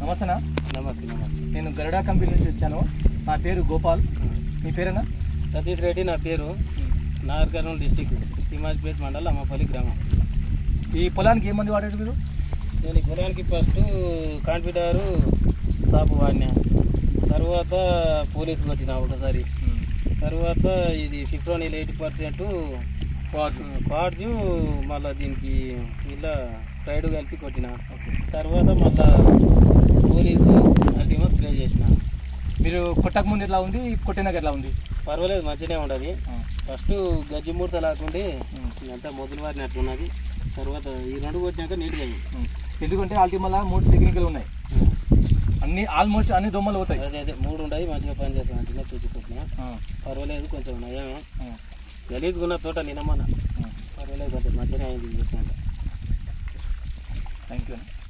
నమస్తేనా నమస్తే నమస్తే నేను గరుడా కంపెనీ నుంచి వచ్చాను నా పేరు గోపాల్ మీ పేరేనా సతీష్ రెడ్డి నా పేరు నాగర్ కర్నూలు డిస్టిక్ తిమాజ్పేట్ మండలం అమ్మపల్లి గ్రామం ఈ పొలానికి ఏ మంది వాడారు మీరు నేను ఈ పొలానికి ఫస్ట్ కాన్ఫిడారు సాపు వాడినా తర్వాత పోలీసుకు వచ్చిన ఒకసారి తర్వాత ఇది ఫిఫ్రోనిల్ ఎయిటీ పర్సెంట్ కార్డ్స్ మళ్ళీ దీనికి ఇలా ఫ్రైడ్ కలిపి కొట్టిన తర్వాత మళ్ళా పోలీసు అల్టిమా స్ప్రే చేసిన మీరు కొట్టక ముందు ఎట్లా ఉంది కొట్టినాక ఎట్లా ఉంది పర్వాలేదు మంచిగానే ఉండదు ఫస్ట్ గజ్జి ముడత లేకుండే అంతా మొదలు వారినట్టు ఉన్నది తర్వాత ఈ రెండు కొట్టినాక నీట్గా అయింది ఎందుకంటే అల్టిమల్లా మూడు టెక్నికల్ ఉన్నాయి అన్ని ఆల్మోస్ట్ అన్ని దొమ్మలు పోతాయి అదే అదే మూడు ఉండయి మంచిగా పని చేస్తాను అంటే చూసి కొట్టినా పర్వాలేదు కొంచెం నయమే గలీజ్గున్న తోట నినమ్మన పర్వాలేదు కొంచెం మంచిగానే అయింది చెప్తాను థ్యాంక్ యూ